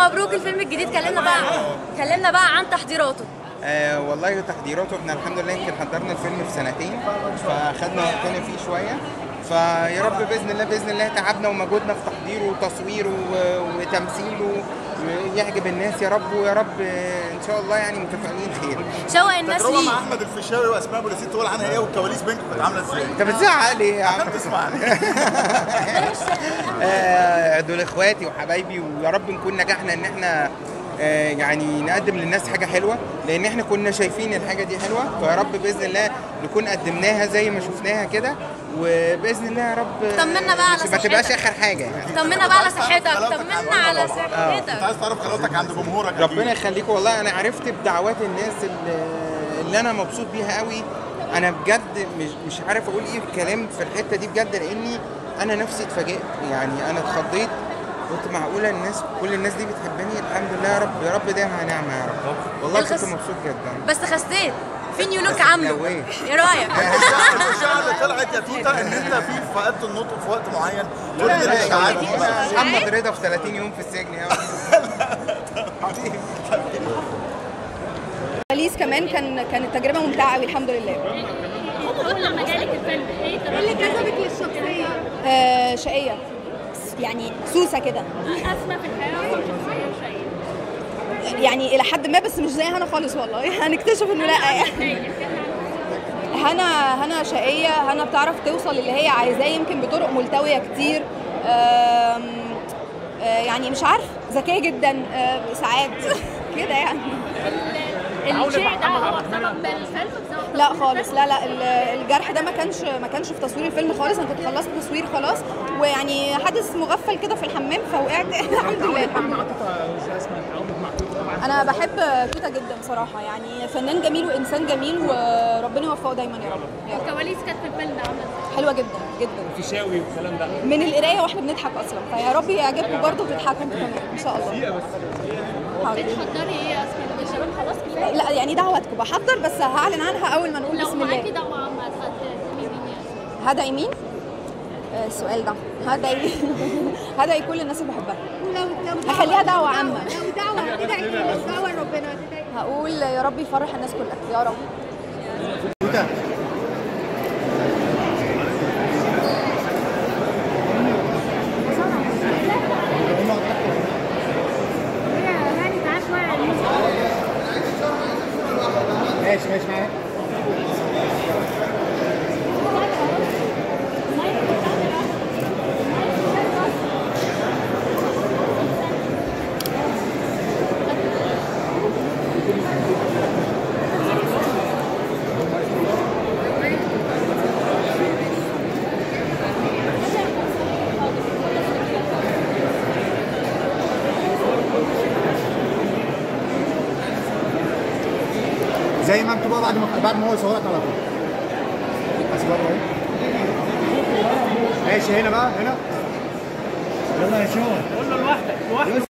مبروك الفيلم الجديد كلمنا بقى كلمنا بقى عن تحضيراته آه والله تحضيراته احنا الحمد لله يمكن حضرنا الفيلم في سنتين فخدنا وقتنا فيه شويه فيا رب باذن الله باذن الله تعبنا ومجهودنا في تحضيره وتصويره و- وتمثيله يعجب الناس يا رب ويا رب آه، ان شاء الله يعني متفائلين خير شوق الناس تجربه ليه مع احمد الفيشاوي واسماء ابو اليزيد تقول عنها ايه والكواليس بينكم كانت عامله ازاي؟ انت بتزعق ليه يا عم عشان تسمعني آه، دول اخواتي وحبايبي ويا رب نكون نجحنا ان احنا آه، يعني نقدم للناس حاجه حلوه لان احنا كنا شايفين الحاجه دي حلوه فيا رب باذن الله نكون قدمناها زي ما شفناها كده وباذن الله يا رب طمنا بقى على مش- ما تبقاش صحتك. اخر حاجه يعني طمنا بقى على صحتك خلاصك طمنا على انت صحتك عايز تعرف خلاصك عند جمهورك أكيد. ربنا يخليكم والله انا عرفت بدعوات الناس اللي, اللي انا مبسوط بيها قوي انا بجد مش مش عارف اقول ايه الكلام في الحته دي بجد لاني انا نفسي اتفاجئت يعني انا اتخضيت قلت معقوله الناس كل الناس دي بتحبني الحمد لله يا رب يا رب دايما نعمه يا رب والله كنت الخس- مبسوط جدا بس خسيت في نيو لوك عامله لو إيه؟ ايه رايك الاشاعه اللي طلعت يا توته ان انت في فقدت النطق في وقت معين كل الاشاعات دي بقى. محمد رضا في 30 يوم في السجن يا اليس كمان كان كانت تجربه ممتعه قوي الحمد لله قول لما جالك الفيلم ايه ايه اللي جذبك للشخصيه آه شقيه يعني سوسه كده اسمى في الحياه ولا شخصيه شيء يعني الى حد ما بس مش زي هنا خالص والله هنكتشف انه لا يعني هنا هنا شقيه هنا بتعرف توصل اللي هي عايزاه يمكن بطرق ملتويه كتير آم، آه، يعني مش عارف ذكيه جدا آه، ساعات كده يعني الشيء ده هو بسبب الفيلم بسبب لا خالص لا لا ال- الجرح ده ما كانش ما كانش في تصوير الفيلم خالص انا كنت خلصت تصوير خلاص ويعني حادث مغفل كده في الحمام فوقعت الحمد لله الحمد لله انا بحب توتا جدا بصراحه يعني فنان جميل وانسان جميل وربنا يوفقه دايما يا رب يلا. الكواليس كانت في الفيلم عامله ازاي؟ حلوه جدا جدا في شاوي والكلام ده من القرايه واحنا بنضحك اصلا فيا رب يعجبكم برضه وتضحكوا انتوا كمان ان شاء الله حاضر. بتحضري ايه يا اسماء الشباب خلاص كفايه لا يعني دعواتكم بحضر بس هعلن عنها اول ما نقول لو بسم معاكي الله دعوه عامه هتقولي مين يا اسماء؟ هدعي مين؟ آه، السؤال ده هدعي هدعي كل الناس اللي بحبها لو لو هخليها دعوة عامة لو دعوة هتدعي مين؟ لو دعوة لربنا هتدعي مين؟ هقول يا رب يفرح الناس كلها يا رب هي هاني تعال شوية على الموسيقى. ماشي ماشي معاك زي ما انتوا بقى بعد ما بعد ما هو يصورك على طول هصورك اهي ماشي هنا بقى هنا يلا يا شو قول له لوحدك لوحدك